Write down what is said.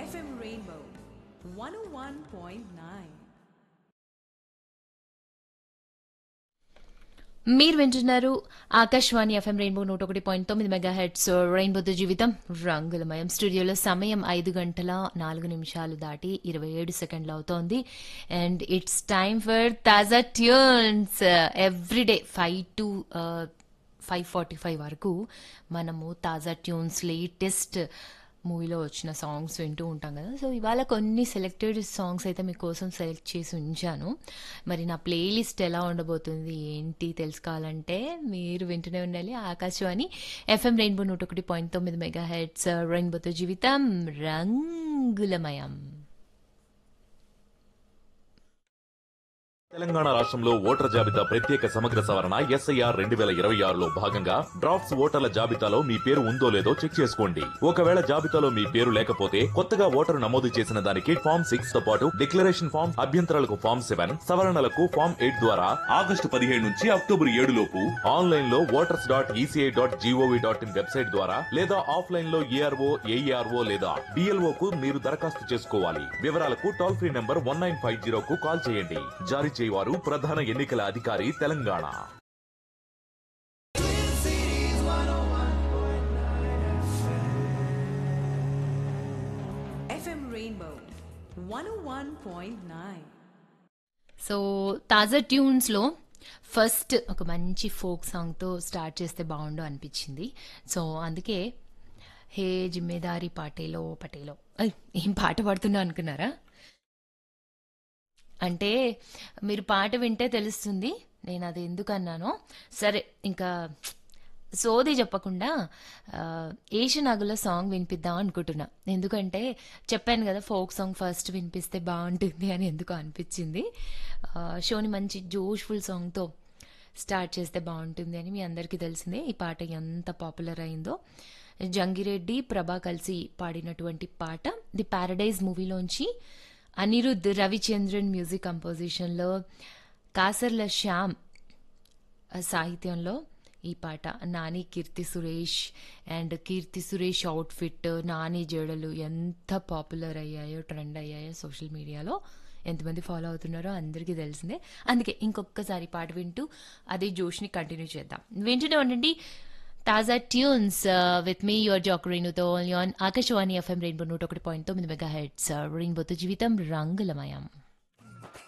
FM Rainbow 101.9. మీరు వింటున్నారు Akashvani FM Rainbow నూట ఒకటి పాయింట్ తొమ్మిది మెగా హెడ్స్ రెయిన్బోతో జీవితం రంగులమయం స్టూడియోలో సమయం ఐదు గంటల నాలుగు నిమిషాలు దాటి ఇరవై ఏడు సెకండ్లు అవుతోంది and it's time for Taaza Tunes everyday five to five forty five వరకు మనము తాజా ట్యూన్స్ లేటెస్ట్ మూవీలో వచ్చిన సాంగ్స్ వింటూ ఉంటాం కదా సో ఇవాళ కొన్ని సెలెక్టెడ్ సాంగ్స్ అయితే మీకోసం సెలెక్ట్ చేసి ఉంచాను మరి నా ప్లేలిస్ట్ ఎలా ఉండబోతుంది ఏంటి తెలుసుకోవాలంటే మీరు వింటూనే ఉండాలి ఆకాశవాణి ఎఫ్ఎం రెయిన్బో నూట ఒకటి పాయింట్ తొమ్మిది మెగా హెడ్స్ రెయిన్బోతో జీవితం రంగులమయం తెలంగాణ రాష్ట్రంలో ఓటర్ల జాబితా ప్రత్యేక సమగ్ర సవరణ ఎస్ఐఆర్ రెండు వేల ఇరవై ఆరులో భాగంగా డ్రాఫ్ట్స్ ఓటర్ల జాబితాలో మీ పేరు ఉందో లేదో చెక్ చేసుకోండి ఒకవేళ జాబితాలో మీ పేరు లేకపోతే కొత్తగా ఓటరు నమోదు చేసిన దానికి ఫామ్ సిక్స్ తో పాటు డిక్లరేషన్ ఫామ్ అభ్యంతరాలకు ఫామ్ సెవెన్ సవరణలకు ఫామ్ ఎయిట్ ద్వారా ఆగస్టు పదిహేడు నుంచి అక్టోబర్ ఏడు లోపు ఆన్లైన్ లో voters dot ECI dot GOV dot in website ద్వారా లేదా ఆఫ్లైన్ లో ఏఆర్ఓ ఏఈఆర్ఓ లేదా డిఎల్ఓ కు మీరు దరఖాస్తు చేసుకోవాలి వివరాలకు toll free number one nine five zero కు కాల్ చేయండి జారీ చేయవారు ప్రధాన ఎన్నికల అధికారి తెలంగాణ FM Rainbow 101.9. సో తాజా ట్యూన్స్లో ఫస్ట్ ఒక మంచి ఫోక్ సాంగ్తో స్టార్ట్ చేస్తే బాగుండు అనిపించింది సో అందుకే హే జిమ్మేదారి పాటేలో పటేలో ఐ, ఏం పాట పాడుతున్నా అనుకున్నారా అంటే మీరు పాట వింటే తెలుస్తుంది నేను అది ఎందుకు అన్నానో సరే ఇంకా సోది చెప్పకుండా ఆ, ఏషనాగుల సాంగ్ వినిపిద్దాం అనుకుంటున్నా ఎందుకంటే చెప్పాను కదా ఫోక్ సాంగ్ ఫస్ట్ వినిపిస్తే బాగుంటుంది అని ఎందుకు అనిపించింది ఆ, షోని మంచి జోష్ఫుల్ సాంగ్తో స్టార్ట్ చేస్తే బాగుంటుంది అని మీ అందరికీ తెలిసిందే ఈ పాట ఎంత పాపులర్ అయిందో జంగిరెడ్డి ప్రభా కలిసి పాడినటువంటి పాట ది ప్యారడైజ్ మూవీలోంచి అనిరుద్ రవిచంద్రన్ మ్యూజిక్ కంపోజిషన్లో కాసర్ల శ్యామ్ సాహిత్యంలో ఈ పాట నాని కీర్తి సురేష్ అండ్ కీర్తి సురేష్ అవుట్ఫిట్ నాని జడలు ఎంత పాపులర్ అయ్యాయో ట్రెండ్ అయ్యాయో సోషల్ మీడియాలో ఎంతమంది ఫాలో అవుతున్నారో అందరికీ తెలిసిందే అందుకే ఇంకొకసారి పాట వింటూ అదే జోష్ని కంటిన్యూ చేద్దాం వింటూనే ఉండండి తాజా ట్యూన్స్ విత్ మీ యువర్ జాక్ రేణుతో ఆన్ ఆకాశవాణి ఎఫ్ఎం రెయిన్బో నూట ఒకటి పాయింట్ తొమ్మిది మెగా హెడ్స్ రెయిన్బోతో జీవితం రంగులమయం